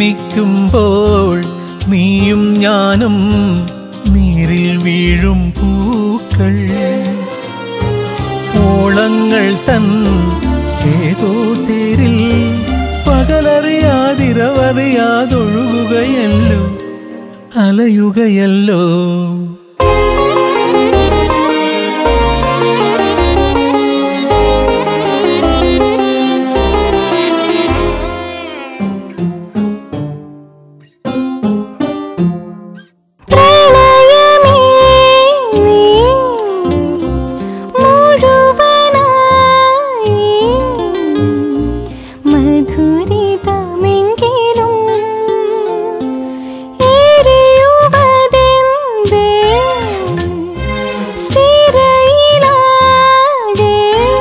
പ്രേമിക്കുമ്പോൾ നീയും ഞാനും നീരിൽ വീഴും പൂക്കൾ ഓളങ്ങൾ തൻ ഏതോ തേരിൽ പകലറിയാതിരവറിയാതൊഴുകുകയല്ലോ അലയുകയല്ലോ പ്രണയമേ നീ മുഴുവനായി മധുരിതമെങ്കിലും എരിയുവതെന്തേ സിരയിലാകെ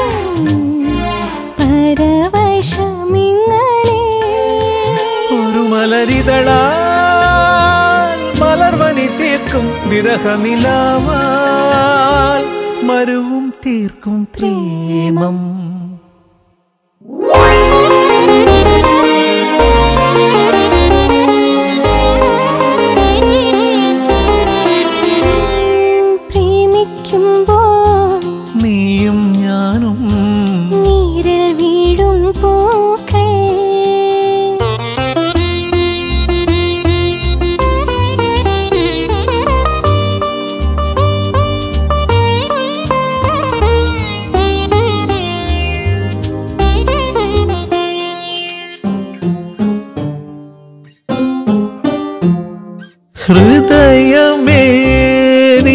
പരവശമിങ്ങനെ ഒരു മലരിതളാൽ മലർവനി തീർക്കും വിരഹനിലാവാൽ മരുവും തീർക്കും പ്രേമം പ്രേമിക്കുമ്പോൾ നീയും ഞാനും നീരിൽ വീഴും പൂക്കൾ ഹൃദയമേ നീ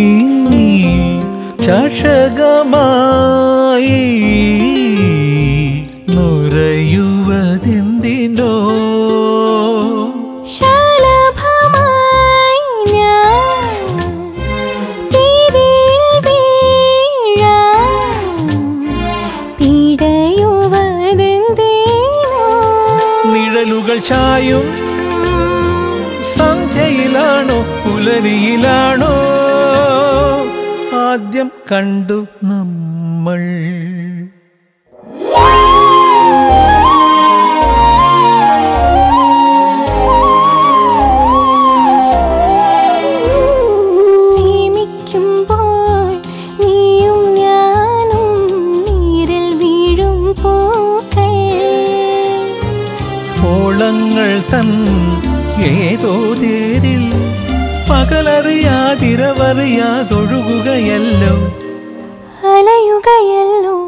ചഷകമായി നുരയുവതെന്തിനോ ശലഭമായി ഞാൻ തിരിയിൽ വീഴാൻ പിടയുവതെന്തേനോ നിഴലുകൾ ചായും സന്ധ്യയിലാണോ പുലരിയിലാണോ ആദ്യം കണ്ടു നമ്മൾ പ്രേമിക്കുമ്പോൾ നീയും ഞാനും നീരിൽ വീഴും പൂക്കൾ ഓളങ്ങൾ തൻ ഏതോ തേരിൽ പകലറിയാതിരവറിയാതൊഴുകുകയല്ലോ അലയുകയല്ലോ